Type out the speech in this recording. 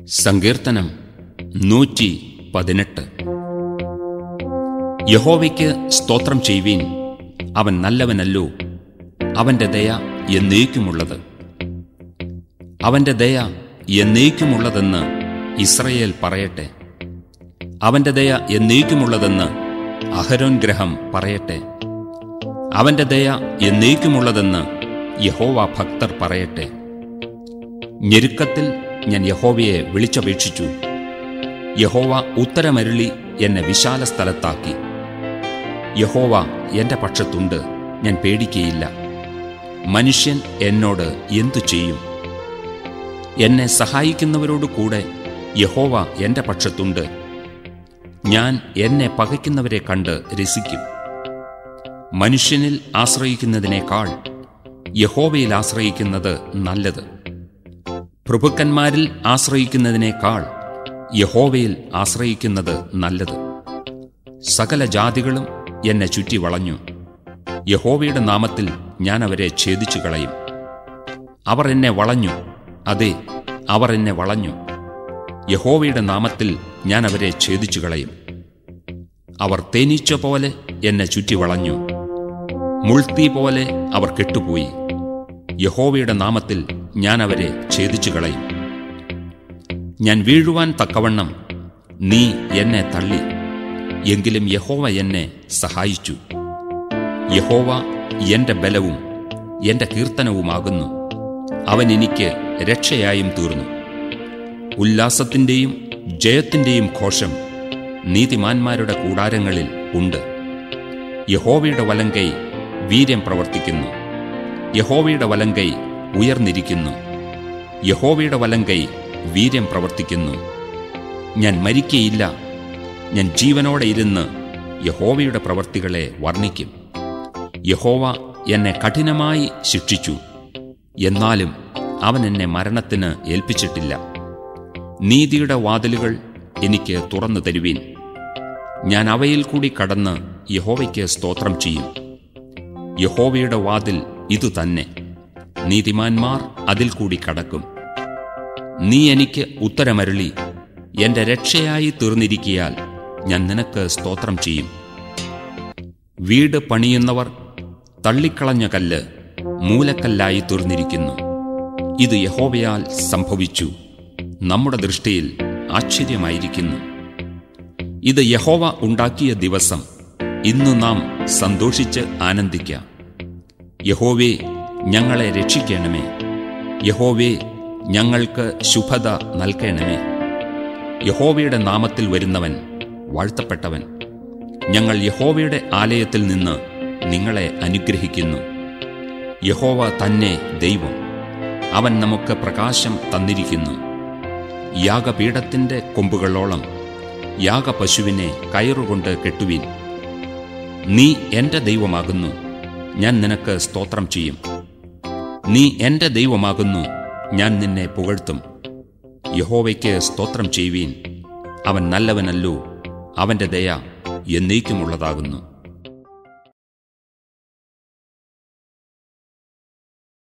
സങ്കീർത്തനം നൂറ്റി പതിനെട്ട് യഹോവയ്ക്ക് സ്തോത്രം ചെയ്യുവീൻ അവൻ നല്ലവനല്ലോ അവന്റെ ദയ എന്നേക്കുമുള്ളത് അവന്റെ ദയ എന്നേക്കുമുള്ളതെന്ന് ഇസ്രയേൽ പറയട്ടെ അവന്റെ ദയ എന്നേക്കുമുള്ളതെന്ന് അഹരോൻ ഗ്രഹം പറയട്ടെ അവന്റെ ദയ എന്നേക്കുമുള്ളതെന്ന് യഹോവ ഭക്തർ പറയട്ടെ ഞെരുക്കത്തിൽ ഞാൻ യഹോവയെ വിളിച്ചപേക്ഷിച്ചു യഹോവ ഉത്തരമരുളി എന്നെ വിശാല സ്ഥലത്താക്കി യഹോവ എന്റെ പക്ഷത്തുണ്ട് ഞാൻ പേടിക്കയില്ല മനുഷ്യൻ എന്നോട് എന്തു ചെയ്യും എന്നെ സഹായിക്കുന്നവരോടു കൂടെ യഹോവ എന്റെ പക്ഷത്തുണ്ട് ഞാൻ എന്നെ പകയ്ക്കുന്നവരെ കണ്ട് രസിക്കും മനുഷ്യനിൽ ആശ്രയിക്കുന്നതിനേക്കാൾ യഹോവയിൽ ആശ്രയിക്കുന്നത് നല്ലത് പ്രഭുക്കന്മാരിൽ ആശ്രയിക്കുന്നതിനേക്കാൾ യഹോവയിൽ ആശ്രയിക്കുന്നത് നല്ലത് സകല ജാതികളും എന്നെ ചുറ്റി വളഞ്ഞു യഹോവയുടെ നാമത്തിൽ ഞാൻ അവരെ ഛേദിച്ചു കളയും അവർ എന്നെ വളഞ്ഞു അതെ അവർ എന്നെ വളഞ്ഞു യഹോവയുടെ നാമത്തിൽ ഞാൻ അവരെ ഛേദിച്ചു കളയും അവർ തേനീച്ച പോലെ എന്നെ ചുറ്റി വളഞ്ഞു മുൾത്തീ പോലെ അവർ കെട്ടുപോയി യഹോവയുടെ നാമത്തിൽ ഞാൻ അവരെ ഛേദിച്ചു കളയും ഞാൻ വീഴുവാൻ തക്കവണ്ണം നീ എന്നെ തള്ളി എങ്കിലും യഹോവ എന്നെ സഹായിച്ചു യഹോവ എന്റെ ബലവും എന്റെ കീർത്തനവുമാകുന്നു അവൻ എനിക്ക് രക്ഷയായും തീർന്നു ഉല്ലാസത്തിന്റെയും ജയത്തിന്റെയും ഘോഷം നീതിമാന്മാരുടെ കൂടാരങ്ങളിൽ ഉണ്ട് യഹോവയുടെ വലങ്കൈ വീര്യം പ്രവർത്തിക്കുന്നു യഹോവയുടെ വലങ്കൈ ഉയർന്നിരിക്കുന്നു യഹോവയുടെ വലങ്കൈ വീര്യം പ്രവർത്തിക്കുന്നു ഞാൻ മരിക്കയില്ല ഞാൻ ജീവനോടെ ഇരുന്ന് യഹോവയുടെ പ്രവർത്തികളെ വർണ്ണിക്കും യഹോവ എന്നെ കഠിനമായി ശിക്ഷിച്ചു എന്നാലും അവൻ എന്നെ മരണത്തിന് ഏൽപ്പിച്ചിട്ടില്ല നീതിയുടെ വാതിലുകൾ എനിക്ക് തുറന്നു തരുവീൻ ഞാൻ അവയിൽ കൂടി കടന്ന് യഹോവയ്ക്ക് സ്തോത്രം ചെയ്യും യഹോവയുടെ വാതിൽ ഇതുതന്നെ നീതിമാന്മാർ അതിൽ കൂടി കടക്കും നീ എനിക്ക് ഉത്തരമരുളി എന്റെ രക്ഷയായി തീർന്നിരിക്കിയാൽ ഞാൻ നിനക്ക് സ്തോത്രം ചെയ്യും വീട് പണിയുന്നവർ തള്ളിക്കളഞ്ഞ കല്ല് മൂലക്കല്ലായി തീർന്നിരിക്കുന്നു ഇത് യഹോവയാൽ സംഭവിച്ചു നമ്മുടെ ദൃഷ്ടിയിൽ ആശ്ചര്യമായിരിക്കുന്നു ഇത് യഹോവ ഉണ്ടാക്കിയ ദിവസം ഇന്ന് നാം സന്തോഷിച്ച് ആനന്ദിക്കാം യഹോവേ ഞങ്ങളെ രക്ഷിക്കണമേ യഹോവേ ഞങ്ങൾക്ക് ശുഭത നൽകണമേ യഹോവയുടെ നാമത്തിൽ വരുന്നവൻ വാഴ്ത്തപ്പെട്ടവൻ ഞങ്ങൾ യഹോവയുടെ ആലയത്തിൽ നിന്ന് നിങ്ങളെ അനുഗ്രഹിക്കുന്നു യഹോവ തന്നെ ദൈവം അവൻ നമുക്ക് പ്രകാശം തന്നിരിക്കുന്നു യാഗപീഠത്തിന്റെ കൊമ്പുകളോളം യാഗപശുവിനെ കയറുകൊണ്ട് കെട്ടുവീൻ നീ എന്റെ ദൈവമാകുന്നു ഞാൻ നിനക്ക് സ്തോത്രം ചെയ്യും നീ എന്റെ ദൈവമാകുന്നു ഞാൻ നിന്നെ പുകഴ്ത്തും യഹോവയ്ക്ക് സ്തോത്രം ചെയ്യുവീൻ അവൻ നല്ലവനല്ലോ അവന്റെ ദയ എന്നേക്കുമുള്ളതാകുന്നു